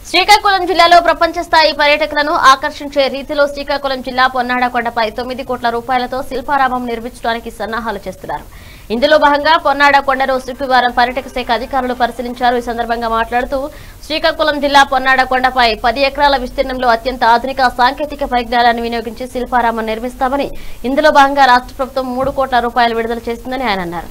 శ్రీకాకుళం జిల్లాలో ప్రపంచ స్థాయి పర్యాటకులను ఆకర్షించే రీతిలో శ్రీకాకుళం జిల్లా పొన్నాడ కొండపై తొమ్మిది కోట్ల రూపాయలతో శిల్పారామం నిర్మించడానికి సన్నాహాలు చేస్తున్నారు ఇందులో భాగంగా పొన్నాడ కొండను శుక్రవారం పర్యాటక శాఖ అధికారులు పరిశీలించారు ఈ సందర్భంగా మాట్లాడుతూ శ్రీకాకుళం జిల్లా పొన్నాడ కొండపై పది ఎకరాల విస్తీర్ణంలో అత్యంత ఆధునిక సాంకేతిక పరిజ్ఞానాన్ని వినియోగించి శిల్పారామం నిర్మిస్తామని ఇందులో భాగంగా రాష్ట్ర ప్రభుత్వం మూడు కోట్ల రూపాయలు విడుదల చేస్తుందని ఆయన అన్నారు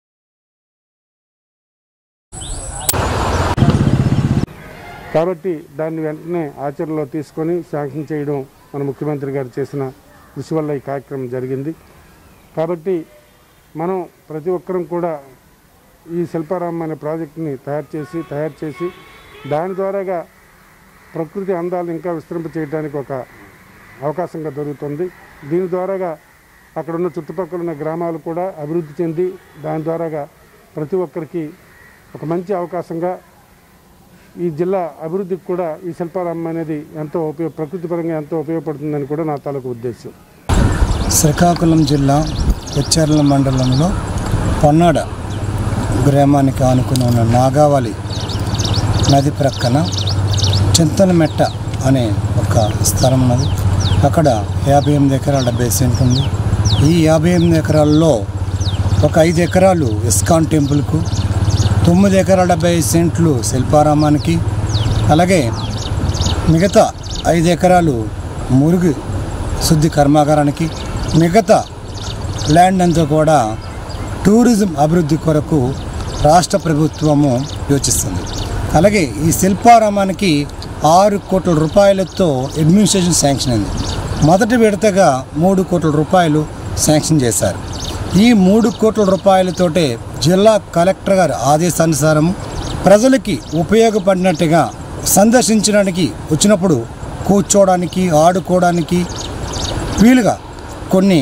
కాబట్టి దాన్ని వెంటనే ఆచరణలో తీసుకొని శాంక్షన్ చేయడం మన ముఖ్యమంత్రి గారు చేసిన కృషి వల్ల ఈ కార్యక్రమం జరిగింది కాబట్టి మనం ప్రతి ఒక్కరం కూడా ఈ శిల్పారామం అనే ప్రాజెక్టుని తయారు చేసి తయారు చేసి దాని ద్వారాగా ప్రకృతి అందాలు ఇంకా విస్తరింప చేయడానికి ఒక అవకాశంగా దొరుకుతుంది దీని ద్వారాగా అక్కడ ఉన్న చుట్టుపక్కల ఉన్న గ్రామాలు కూడా అభివృద్ధి చెంది దాని ద్వారాగా ప్రతి ఒక్కరికి ఒక మంచి అవకాశంగా ఈ జిల్లా అభివృద్ధికి కూడా ఈ శిల్పారామం అనేది ఎంతో ఉపయోగ ప్రకృతి పరంగా ఎంతో ఉపయోగపడుతుందని కూడా నా తాలూకు ఉద్దేశం శ్రీకాకుళం జిల్లా హెచ్చర్ల మండలంలో పొన్నాడ గ్రామానికి ఆనుకుని ఉన్న నాగావళి నది ప్రక్కన చింతలమెట్ట అనే ఒక స్థలం ఉన్నది అక్కడ యాభై ఎనిమిది ఎకరాల బేసెంట్ ఉంది ఈ యాభై ఎనిమిది ఎకరాల్లో ఒక ఐదు ఎకరాలు ఇస్కాన్ టెంపుల్కు తొమ్మిది ఎకరాల డెబ్బై సెంట్లు శిల్పారామానికి అలాగే మిగతా ఐదు ఎకరాలు మురుగు శుద్ధి కర్మాగారానికి మిగతా ల్యాండ్ అంతా కూడా టూరిజం అభివృద్ధి కొరకు రాష్ట్ర ప్రభుత్వము యోచిస్తుంది అలాగే ఈ శిల్పారామానికి ఆరు కోట్ల రూపాయలతో అడ్మినిస్ట్రేషన్ శాంక్షన్ అయింది మొదటి విడతగా మూడు కోట్ల రూపాయలు శాంక్షన్ చేశారు ఈ మూడు కోట్ల రూపాయలతోటే జిల్లా కలెక్టర్ గారి ఆదేశానుసారం ప్రజలకి ఉపయోగపడినట్టుగా సందర్శించడానికి వచ్చినప్పుడు కూర్చోవడానికి ఆడుకోవడానికి వీలుగా కొన్ని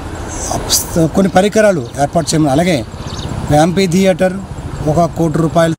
కొన్ని పరికరాలు ఏర్పాటు చేయమని అలాగే యాంపీ థియేటర్ ఒక కోటి రూపాయల